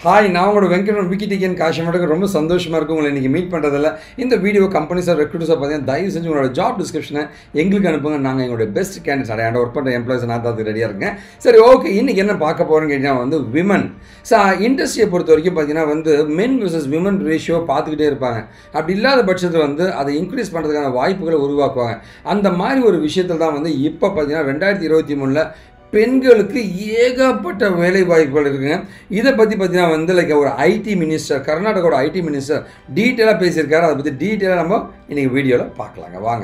hi நான் உங்களோட வெங்கடன் விக்கி டிக்கன் காஷமோட ரொம்ப சந்தோஷமாக இருக்கும் உங்களை இன்றைக்கி மீட் பண்ணுறதில்ல இந்த வீடியோ கம்பெனிஸாக ரெக்ரூட்டர்ஸாக பார்த்தீங்கன்னா தயவு செஞ்சு உங்களோட ஜாப் டிஸ்கிரிப்ஷனை எங்களுக்கு அனுப்புங்க நாங்கள் எங்களுடைய பெஸ்ட் கேண்டிடேட்ஸ் அடையாண்ட ஒர்க் பண்ணுற எம்ப்ளாயிஸ் நான் தான் ரெடியாக இருக்கேன் சரி ஓகே இன்றைக்கி என்ன பார்க்க போகிறோன்னு கேட்டிங்கன்னா வந்து விமன் ஸோ இண்டஸ்ட்ரியை பொறுத்த வரைக்கும் பார்த்தீங்கன்னா வந்து மென் விசஸ் விமன் ரேஷியோ பார்த்துக்கிட்டே இருப்பாங்க அப்படி இல்லாத பட்சத்தில் வந்து அதை இன்க்ரீஸ் பண்ணுறதுக்கான வாய்ப்புகளை உருவாக்குவாங்க அந்த மாதிரி ஒரு விஷயத்தில் தான் வந்து இப்போ பார்த்தீங்கன்னா ரெண்டாயிரத்தி இருபத்தி மூணில் பெண்களுக்கு ஏகப்பட்ட வேலை வாய்ப்புகள் இருக்குங்க இதை பற்றி பார்த்தீங்கன்னா வந்து லைக் ஒரு ஐடி மினிஸ்டர் கர்நாடகாவோட ஐடி மினிஸ்டர் டீட்டெயிலாக பேசியிருக்காரு அதை பற்றி டீட்டெயிலாக நம்ம இன்றைக்கி வீடியோவில் பார்க்கலாங்க வாங்க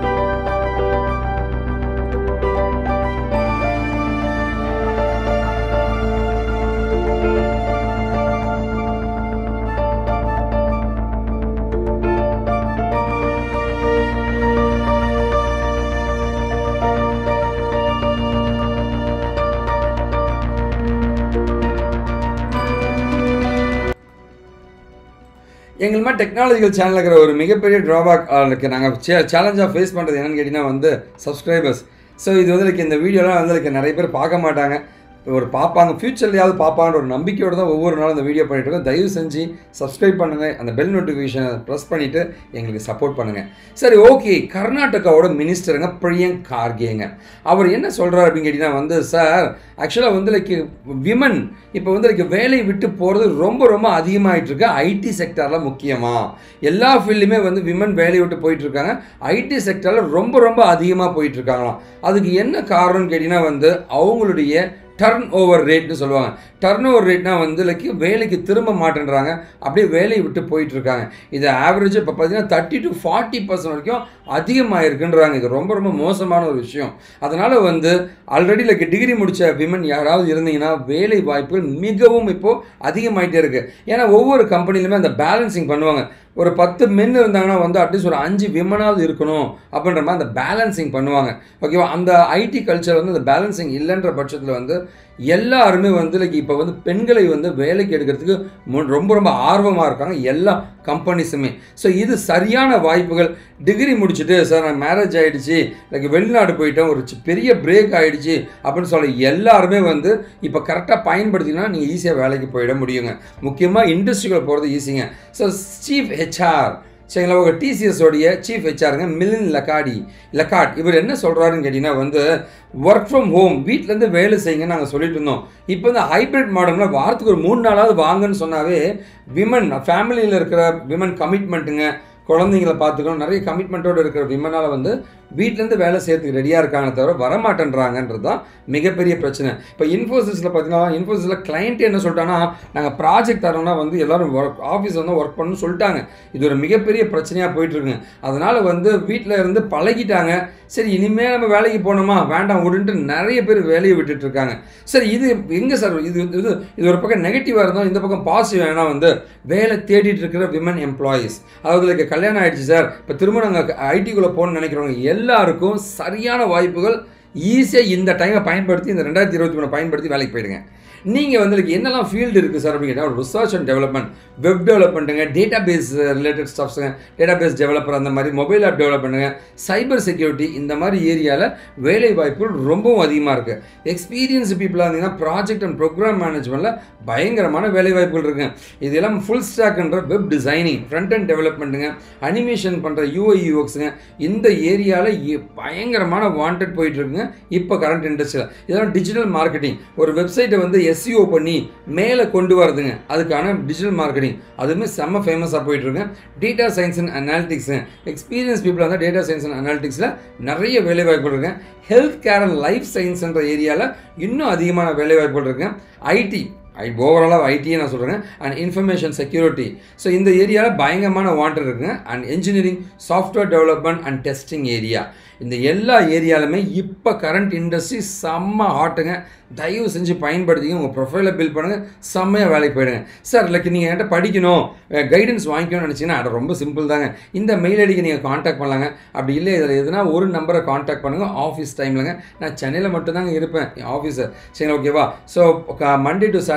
எங்கள் மாதிரி டெக்னாலஜிக்கல் சேனலில் இருக்கிற ஒரு மிகப்பெரிய ட்ராபேக் இருக்குது நாங்கள் சே சேலஞ்சாக ஃபேஸ் பண்ணுறது என்னென்னு கேட்டிங்கன்னா வந்து சப்ஸ்கிரைபர்ஸ் ஸோ இது வந்து like இந்த வீடியோலாம் வந்து like நிறைய பேர் பார்க்க மாட்டாங்க ஒரு பார்ப்பாங்க ஃப்யூச்சர்லையாவது பார்ப்பான்ற ஒரு நம்பிக்கையோடு தான் ஒவ்வொரு நாளும் இந்த வீடியோ பண்ணிட்டு இருக்கோம் தயவு செஞ்சு சப்ஸ்கிரைப் பண்ணுங்கள் அந்த பெல் நோட்டிஃபிகேஷனை ப்ரெஸ் பண்ணிவிட்டு எங்களுக்கு சப்போர்ட் பண்ணுங்கள் சரி ஓகே கர்நாடகாவோட மினிஸ்டருங்க பிரியங்க் கார்கேங்க அவர் என்ன சொல்கிறார் அப்படின்னு கேட்டிங்கன்னா வந்து சார் ஆக்சுவலாக வந்து லைக் விமன் இப்போ வந்து லைக் வேலையை விட்டு போகிறது ரொம்ப ரொம்ப அதிகமாகிட்டு இருக்கு ஐடி செக்டரில் முக்கியமாக எல்லா ஃபீல்டுமே வந்து விமன் வேலையை விட்டு போயிட்டு இருக்காங்க ஐடி செக்டரில் ரொம்ப ரொம்ப அதிகமாக போயிட்டு இருக்காங்களாம் அதுக்கு என்ன காரணம்னு கேட்டிங்கன்னா வந்து அவங்களுடைய டர்ன் ஓவர் ரேட்னு சொல்லுவாங்க டர்ன் ஓவர் ரேட்னா வந்து லைக் வேலைக்கு திரும்ப மாட்டேன்றாங்க அப்படியே வேலையை விட்டு போயிட்டு இருக்காங்க இது ஆவரேஜ் இப்போ பார்த்தீங்கன்னா தேர்ட்டி டு ஃபார்ட்டி பர்சன்ட் வரைக்கும் அதிகமாக இருக்குன்றாங்க இது ரொம்ப ரொம்ப மோசமான ஒரு விஷயம் அதனால் வந்து ஆல்ரெடி லைக் டிகிரி முடித்த விமன் யாராவது இருந்தீங்கன்னா வேலை வாய்ப்புகள் மிகவும் இப்போது அதிகமாகிட்டே இருக்குது ஏன்னா ஒவ்வொரு கம்பெனிலுமே அந்த பேலன்சிங் பண்ணுவாங்க ஒரு பத்து மென் இருந்தாங்கன்னா வந்து அட்லீஸ்ட் ஒரு அஞ்சு விமனாவது இருக்கணும் அப்படின்ற மாதிரி அந்த பேலன்சிங் பண்ணுவாங்க ஓகேவா அந்த ஐடி கல்ச்சர் வந்து அந்த பேலன்சிங் இல்லைன்ற பட்சத்தில் வந்து எல்லாருமே வந்து லைக் இப்போ வந்து பெண்களை வந்து வேலைக்கு எடுக்கிறதுக்கு மு- ரொம்ப ரொம்ப ஆர்வமாக இருக்காங்க எல்லா கம்பெனிஸுமே ஸோ இது சரியான வாய்ப்புகள் டிகிரி முடிச்சுட்டு சார் நான் மேரேஜ் ஆகிடுச்சு லைக் வெளிநாடு போயிட்டேன் ஒரு சி- பெரிய பிரேக் ஆகிடுச்சு அப்படின்னு சொல்ல எல்லாருமே வந்து இப்போ கரெக்டாக பயன்படுத்தினா நீங்கள் ஈஸியாக வேலைக்கு போயிட முடியுங்க முக்கியமாக இண்டஸ்ட்ரிக்குள்ள போகிறது ஈஸிங்க ஸோ சீஃப் ஹெச்ஆர் சரிங்களா உங்கள் டிசிஎஸோடைய சீஃப் ஹெச்ஆருங்க மிலின் லக்காடி லக்காட் இவர் என்ன சொல்கிறாருன்னு கேட்டிங்கன்னா வந்து ஒர்க் ஃப்ரம் ஹோம் வீட்டிலேருந்து வேலை செய்யுங்கன்னு நாங்கள் சொல்லிட்டு இருந்தோம் இப்போ இந்த ஹைப்ரிட் மாடலில் வாரத்துக்கு ஒரு மூணு நாளாவது வாங்கன்னு சொன்னாவே விமன் ஃபேமிலியில் இருக்கிற விமன் கமிட்மெண்ட்டுங்க குழந்தைங்களை பார்த்துக்கணும் நிறைய கமிட்மெண்ட்டோடு இருக்கிற விமனால் வந்து வீட்டிலேருந்து வேலை செய்யறதுக்கு ரெடியாக இருக்காங்க தவிர வரமாட்டேன்றாங்கன்றது தான் மிகப்பெரிய பிரச்சனை இப்போ இன்ஃபோசிஸில் பார்த்தீங்கன்னா இன்ஃபோசிஸில் கிளைண்ட் என்ன சொல்லிட்டாங்கன்னா நாங்கள் ப்ராஜெக்ட் தரோம்னா வந்து எல்லாரும் ஒர்க் ஆஃபீஸ் வந்து ஒர்க் பண்ணணும்னு சொல்லிட்டாங்க இது ஒரு மிகப்பெரிய பிரச்சனையாக போயிட்டுருக்குங்க அதனால் வந்து வீட்டில் இருந்து பழகிட்டாங்க சரி இனிமேல் நம்ம வேலைக்கு போகணுமா வேண்டாம் விடுன்ட்டு நிறைய பேர் வேலையை விட்டுட்டு இருக்காங்க சரி இது எங்கே சார் இது இது இது ஒரு பக்கம் நெகட்டிவாக இருந்தால் இந்த பக்கம் பாசிட்டிவ் ஏன்னா வந்து வேலை தேடிட்டு இருக்கிற விமன் எம்ப்ளாயீஸ் அதாவது like கல்யாணம் ஆயிடுச்சு சார் இப்போ திரும்ப நாங்கள் ஐடிக்குள்ளே போகணும்னு நினைக்கிறவங்க எல்லாருக்கும் சரியான வாய்ப்புகள் ஈஸியாக இந்த டைமை பயன்படுத்தி இந்த ரெண்டாயிரத்தி இருபத்தி மூணு பயன்படுத்தி வேலைக்கு போயிடுங்க நீங்கள் வந்து like என்னெல்லாம் ஃபீல்டு இருக்குது சார் அப்படின்னு கேட்டால் ரிசர்ச் அண்ட் டெவலப்மெண்ட் வெப் டெவலப்மெண்ட்டுங்க டேட்டா பேஸ் ரிலேட்டட் ஸ்டாஃப்ஸுங்க டேட்டா பேஸ் டெவலப்பர் அந்த மாதிரி மொபைல் ஆப் டெவலப் பண்ணுங்க சைபர் செக்யூரிட்டி இந்த மாதிரி ஏரியாவில் வேலை வாய்ப்புகள் ரொம்பவும் அதிகமாக இருக்குது எக்ஸ்பீரியன்ஸ் பீப்புளாக இருந்தீங்கன்னா ப்ராஜெக்ட் அண்ட் ப்ரோக்ராம் மேனேஜ்மெண்ட்டில் பயங்கரமான வேலை வாய்ப்புகள் இருக்குங்க இது எல்லாம் ஃபுல் ஸ்டாக்ன்ற வெப் டிசைனிங் ஃப்ரண்ட் அண்ட் டெவலப்மெண்ட்டுங்க அனிமேஷன் பண்ணுற யூஐ யூஎக்ஸுங்க இந்த ஏரியாவில் பயங்கரமான வாண்டட் போயிட்டு இருக்குங்க இப்போ கரண்ட் இண்டஸ்ட்ரியில் இதெல்லாம் டிஜிட்டல் மார்க்கெட்டிங் ஒரு வெப்சைட்டை வந்து எஸ்இஓ பண்ணி மேலே கொண்டு வரதுங்க அதுக்கான டிஜிட்டல் மார்க்கெட்டிங் அதுவுமே செம்ம ஃபேமஸாக போயிட்டு இருக்குங்க டேட்டா சயின்ஸ் அண்ட் அனாலிட்டிக்ஸுங்க எக்ஸ்பீரியன்ஸ் பீப்புளாக இருந்தால் டேட்டா சயின்ஸ் அண்ட் அனாலிட்டிக்ஸில் நிறைய வேலை வாய்ப்புகள் இருக்குங்க ஹெல்த் கேர் அண்ட் லைஃப் சயின்ஸ்ன்ற ஏரியாவில் இன்னும் அதிகமான வேலை வாய்ப்புகள் இருக்குங்க ஐடி ஐ ஓவராலாக ஐடியை நான் சொல்கிறேன் அண்ட் இன்ஃபர்மேஷன் செக்யூரிட்டி ஸோ இந்த ஏரியாவில் பயங்கரமான வாண்டர் இருக்குங்க and engineering software development and testing area இந்த எல்லா ஏரியாலுமே இப்போ கரண்ட் இண்டஸ்ட்ரி செம்ம ஹாட்டுங்க தயவு செஞ்சு பயன்படுத்திங்க உங்கள் ப்ரொஃபைலை பில்ட் பண்ணுங்கள் செம்மையாக வேலைக்கு போயிடுங்க சார் லைக் நீங்கள் என்கிட்ட படிக்கணும் கைடன்ஸ் வாங்கிக்கணும்னு நினச்சிங்கன்னா அது ரொம்ப சிம்பிள் தாங்க இந்த மெயில் ஐடிக்கு நீங்கள் காண்டாக்ட் பண்ணலாங்க அப்படி இல்லை இதில் எதுனா ஒரு நம்பரை காண்டாக்ட் பண்ணுங்கள் ஆஃபீஸ் டைம்லங்க நான் சென்னையில் மட்டும்தாங்க இருப்பேன் ஆஃபீஸர் சரி ஓகேவா so Monday to Saturday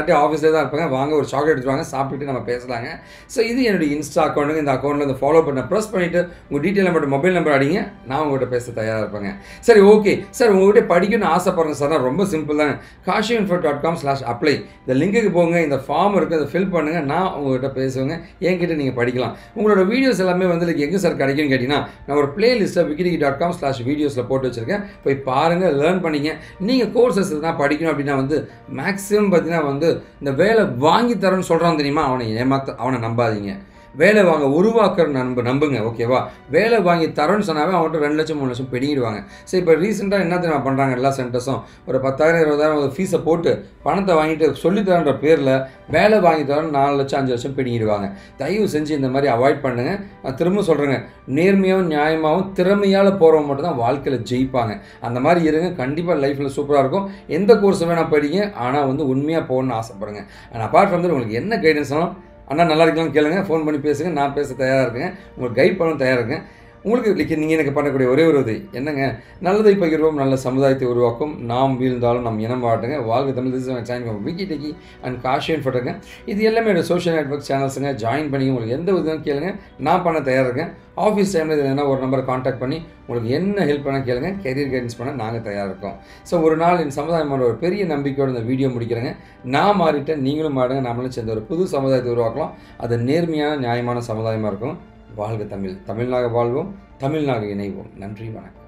Saturday ஆஃபீஸில் தான் இருப்பாங்க வாங்க ஒரு சாக்லேட் எடுத்துருவாங்க சாப்பிட்டுட்டு நம்ம பேசலாங்க ஸோ இது என்னுடைய இன்ஸ்டா அக்கௌண்ட்டுங்க இந்த அக்கௌண்ட்டில் வந்து ஃபாலோ பண்ண ப்ரெஸ் பண்ணிவிட்டு உங்கள் டீட்டெயில் நம்பர் மொபைல் நம்பர் அடிங்க நான் உங்கள்கிட்ட பேச தயாராக இருப்பேங்க சரி ஓகே சார் உங்கள்கிட்ட படிக்கணும்னு ஆசைப்படுறேன் சார் நான் ரொம்ப சிம்பிள் தாங்க Kashi info dot com slash apply இந்த லிங்க்குக்கு போங்க இந்த ஃபார்ம் இருக்குது அதை ஃபில் பண்ணுங்கள் நான் உங்கள்கிட்ட பேசுவேங்க என்கிட்ட நீங்கள் படிக்கலாம் உங்களோட வீடியோஸ் எல்லாமே வந்து like எங்கே சார் கிடைக்கும்னு கேட்டிங்கன்னா நான் ஒரு பிளேலிஸ்ட்டில் விக்கிடிகி டாட் காம் ஸ்லாஷ் வீடியோஸில் போட்டு வச்சுருக்கேன் போய் பாருங்கள் லேர்ன் பண்ணிங்க நீங்கள் கோர்சஸ் தான் படிக்கணும் அப்படின்னா வந்து மேக்ஸிமம் பார்த்தீங்கன்னா வந்து இந்த வேலை வாங்கி தரேன்னு சொல்கிறான் தெரியுமா அவனை ஏமாத்த அவனை நம்பாதீங்க வேலை வாங்க உருவாக்குற நம்ப நம்புங்க ஓகேவா வேலை வாங்கி தரோன்னு சொன்னாவே அவன்கிட்ட ரெண்டு லட்சம் மூணு லட்சம் பிடிங்கிடுவாங்க சரி இப்போ ரீசெண்டாக என்ன தெரியுமா பண்ணுறாங்க எல்லா சென்டர்ஸும் ஒரு பத்தாயிரம் இருபதாயிரம் ஒரு ஃபீஸை போட்டு பணத்தை வாங்கிட்டு சொல்லித்தரன்ற பேரில் வேலை வாங்கி தரோன்னு நாலு லட்சம் அஞ்சு லட்சம் பிடிங்கிடுவாங்க தயவு செஞ்சு இந்த மாதிரி அவாய்ட் பண்ணுங்கள் நான் திரும்ப சொல்கிறேங்க நேர்மையாகவும் நியாயமாகவும் திறமையால் போகிறவங்க மட்டும் தான் வாழ்க்கையில் ஜெயிப்பாங்க அந்த மாதிரி இருங்க கண்டிப்பாக லைஃப்பில் சூப்பராக இருக்கும் எந்த கோர்ஸ் வேணால் படிங்க ஆனால் வந்து உண்மையாக போகணும்னு ஆசைப்படுங்க அண்ட் அப்பார்ட் ஃப்ரம் உங்களுக்கு என்ன கைடன்ஸ்னாலும் அண்ணா நல்லா இருக்கலாம்னு கேளுங்க ஃபோன் பண்ணி பேசுங்க நான் பேச தயாராக இருக்கேன் உங்களுக்கு கைட் பண்ண தயாராக இருக்கேன் உங்களுக்கு like நீங்கள் எனக்கு பண்ணக்கூடிய ஒரே ஒரு உதவி என்னங்க நல்லதை பகிர்வோம் நல்ல சமுதாயத்தை உருவாக்கும் நாம் வீழ்ந்தாலும் நம் இனம் வாட்டுங்க வாழ்க தமிழ் this channel Vicky techie and காஷியன் ஃபோட்டோங்க இது எல்லாமே என்னோட சோஷியல் நெட்ஒர்க் சேனல்ஸுங்க ஜாயின் பண்ணி உங்களுக்கு எந்த உதவியும் கேளுங்க நான் பண்ண தயாராக இருக்கேன் ஆஃபீஸ் டைமில் இதில் என்ன ஒரு நம்பரை காண்டாக்ட் பண்ணி உங்களுக்கு என்ன ஹெல்ப் பண்ண கேளுங்க கெரியர் கைடன்ஸ் பண்ண நாங்கள் தயாராக இருக்கோம் ஸோ ஒரு நாள் என் சமுதாயமான ஒரு பெரிய நம்பிக்கையோட இந்த வீடியோ முடிக்கிறேங்க நான் மாறிட்டேன் நீங்களும் மாறுங்க நம்மளும் சேர்ந்து ஒரு புது சமுதாயத்தை உருவாக்கலாம் அது நேர்மையான நியாயமான சமுதாயமாக இருக்கும் வாழ்க தமிழ் தமிழ்நாக வாழ்வோம் தமிழ்நாடு இணைவோம் நன்றி வணக்கம்